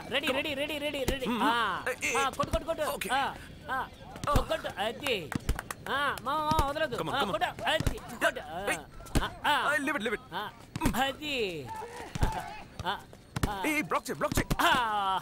Ready ready ready ready ready ఆ, ఆ, కొట్టు కొట్టు కొట్టు Okay. ఆ, ఆ, కొట్టు, కొట్టు అది ఆ, మామ మామ వదలదు Come on, ఆ, come on. కొట్టు అది కొట్టు ఆ, ఆ, ఆ, లివ్ ఇట్ లివ్ ఇట్ ఆ, అది ఆ, ఆ, ఏ బ్లాక్ చేయి బ్లాక్ చేయి ఆ.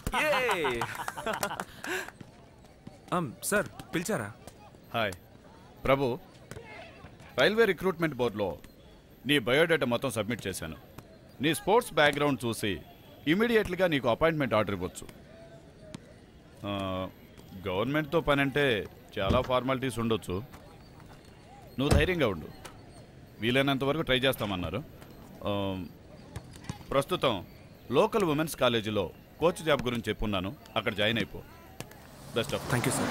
um సార్ పిలిచారా హాయ్ ప్రభు రైల్వే రిక్రూట్మెంట్ బోర్డులో నీ బయోడేటా మొత్తం సబ్మిట్ చేశాను నీ స్పోర్ట్స్ బ్యాక్గ్రౌండ్ చూసి ఇమీడియట్లీగా నీకు అపాయింట్మెంట్ ఆర్డర్ ఇవ్వచ్చు ఆ, గవర్నమెంట్తో పని అంటే చాలా ఫార్మాలిటీస్ ఉండొచ్చు నువ్వు ధైర్యంగా ఉండు వీలైనంత వరకు ట్రై చేస్తామన్నారు ఆ, ప్రస్తుతం లోకల్ ఉమెన్స్ కాలేజీలో కోచ్ జాబ్ గురించి చెప్పున్నాను అక్కడ జాయిన్ అయిపో best of thank you sir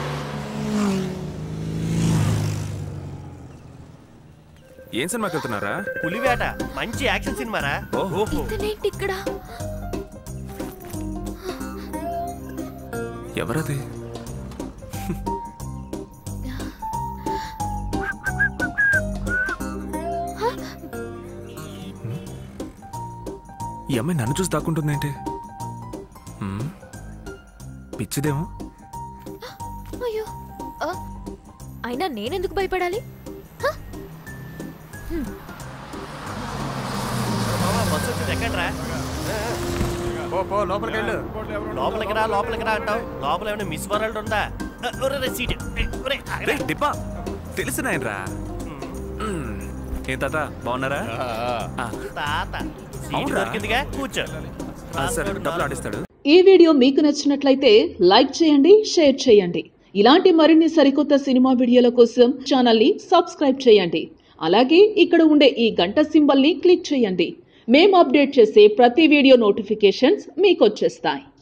ఏం సినిమాకి వెళ్తున్నారా పులివేట మంచి యాక్షన్ సినిమారా ఓహో ఇతనేంటి ఇక్కడ ఎవరది ఈ అమ్మాయి నన్ను చూసి దాక్కుంటుందేంటి హ్మ్? పిచ్చిదేమో అయ్యో ఆ, అయినా నేనెందుకు భయపడాలి హ? బస్సు వచ్చింది ఎక్కండ్రా పో పో లోపలికి వెళ్ళు లోపలికి రా లోపలికి రా అంటావు లోపల ఏమైనా మిస్ వరల్డ్ ఉందా ఆ, ఒరే, రే, సీట్ ఏ, ఒరే, ఆగరా. రే డిబ్బా తెలిసినాయనరా ఏం తాత బాగున్నారా ఆ, తాత సీట్ అవునురా. దొరికిందిగా కూర్చో ఆ, సరే డబ్బులు ఆడిస్తాడు ఈ వీడియో మీకు నచ్చినట్లయితే లైక్ చేయండి షేర్ చేయండి ఇలాంటి మరిన్ని సరికొత్త సినిమా వీడియోల కోసం ఛానల్ని సబ్స్క్రైబ్ చేయండి అలాగే ఇక్కడ ఉండే ఈ గంట సింబల్ని క్లిక్ చేయండి మేము అప్డేట్ చేసే ప్రతి వీడియో నోటిఫికేషన్స్ మీకు వచ్చేస్తాయి